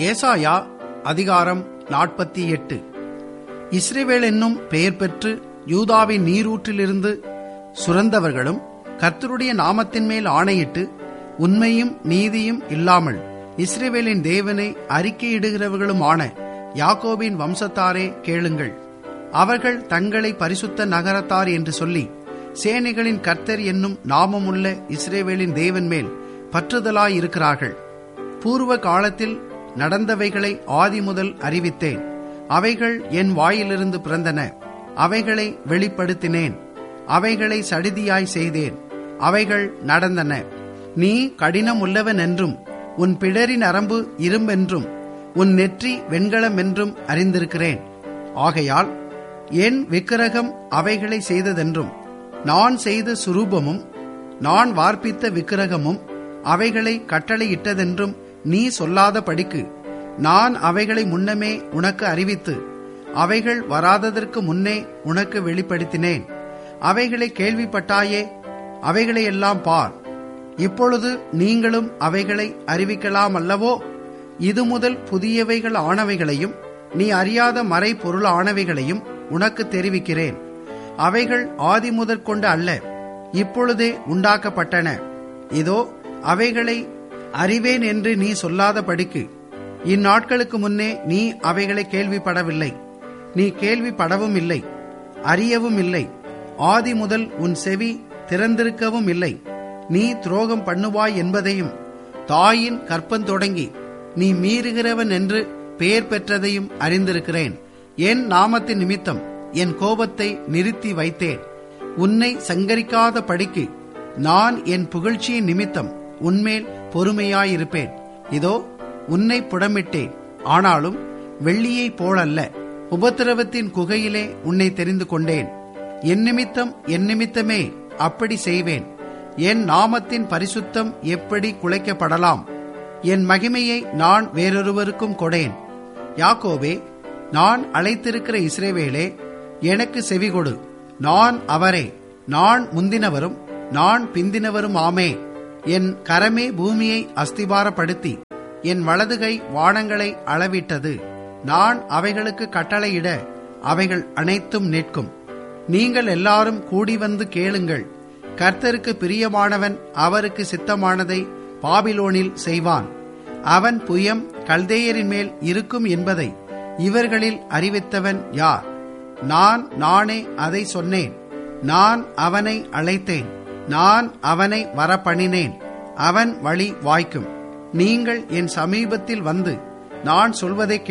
ஏசாயா அதிகாரம் நாற்பத்தி எட்டு இஸ்ரேவேல் என்னும் பெயர் பெற்று யூதாவின் நீரூற்றிலிருந்து சுரந்தவர்களும் கர்த்தருடைய நாமத்தின் மேல் ஆணையிட்டு உண்மையும் நீதியும் இல்லாமல் இஸ்ரேவேலின் தேவனை அறிக்கையிடுகிறவர்களுமான யாக்கோபின் வம்சத்தாரே கேளுங்கள் அவர்கள் தங்களை பரிசுத்த நகரத்தார் என்று சொல்லி சேனைகளின் கர்த்தர் என்னும் நாமமுள்ள இஸ்ரேவேலின் தேவன் மேல் பற்றுதலாயிருக்கிறார்கள் பூர்வ காலத்தில் நடந்தவைகளை ஆதி முதல் அறிவித்தேன் அவைகள் என் வாயிலிருந்து பிறந்தன அவைகளை வெளிப்படுத்தினேன் அவைகளை சடிதியாய் செய்தேன் அவைகள் நடந்தன நீ கடினம் உள்ளவன் என்றும் உன் பிடரி நரம்பு இரும்பென்றும் உன் நெற்றி வெண்கலம் என்றும் அறிந்திருக்கிறேன் ஆகையால் என் விக்கிரகம் அவைகளை செய்ததென்றும் நான் செய்த சுரூபமும் நான் வார்ப்பித்த விக்கிரகமும் அவைகளை கட்டளையிட்டதென்றும் நீ சொல்லாத படிக்கு நான் அவைகளை முன்னமே உனக்கு அறிவித்து அவைகள் வராததற்கு முன்னே உனக்கு வெளிப்படுத்தினேன் அவைகளை கேள்விப்பட்டாயே அவைகளையெல்லாம் பார் இப்பொழுது நீங்களும் அவைகளை அறிவிக்கலாம் அல்லவோ இது முதல் புதியவைகள் ஆனவைகளையும் நீ அறியாத மறை பொருள் ஆனவைகளையும் உனக்கு தெரிவிக்கிறேன் அவைகள் ஆதி முதற்கொண்டு அல்ல இப்பொழுதே உண்டாக்கப்பட்டன இதோ அவைகளை அறிவேன் என்று நீ சொல்லாத படிக்கு இந்நாட்களுக்கு முன்னே நீ அவைகளை கேள்விப்படவில்லை நீ கேள்விப்படவும் இல்லை அறியவும் இல்லை ஆதி முதல் உன் செவி திறந்திருக்கவும் இல்லை நீ துரோகம் பண்ணுவாய் என்பதையும் தாயின் கற்பம் தொடங்கி நீ மீறுகிறவன் என்று பெயர் பெற்றதையும் அறிந்திருக்கிறேன் என் நாமத்தின் நிமித்தம் என் கோபத்தை நிறுத்தி வைத்தேன் உன்னை சங்கரிக்காத படிக்கு நான் என் புகழ்ச்சியின் நிமித்தம் உன்மேல் பொறுமையாயிருப்பேன் இதோ உன்னை புடமிட்டேன் ஆனாலும் வெள்ளியை போலல்ல உபத்திரவத்தின் குகையிலே உன்னை தெரிந்து கொண்டேன் என் நிமித்தம் என் நிமித்தமே அப்படி செய்வேன் என் நாமத்தின் பரிசுத்தம் எப்படி குலைக்கப்படலாம் என் மகிமையை நான் வேறொருவருக்கும் கொடேன் யாக்கோவே நான் அழைத்திருக்கிற இஸ்ரேவேலே எனக்கு செவிகொடு நான் அவரே நான் முந்தினவரும் நான் பிந்தினவரும் ஆமே என் கரமே பூமியை அஸ்திபாரப்படுத்தி என் வலதுகை வானங்களை அளவிட்டது நான் அவைகளுக்கு கட்டளையிட அவைகள் அனைத்தும் நிற்கும் நீங்கள் எல்லாரும் கூடி வந்து கேளுங்கள் கர்த்தருக்கு பிரியமானவன் அவருக்கு சித்தமானதை பாபிலோனில் செய்வான் அவன் புயம் கல்தேயரின் மேல் இருக்கும் என்பதை இவர்களில் அறிவித்தவன் யார் நான் நானே அதை சொன்னேன் நான் அவனை அழைத்தேன் நான் அவனை வரப்பண்ணினேன் அவன் வழி வாய்க்கும் நீங்கள் என் சமீபத்தில் வந்து நான் சொல்வதை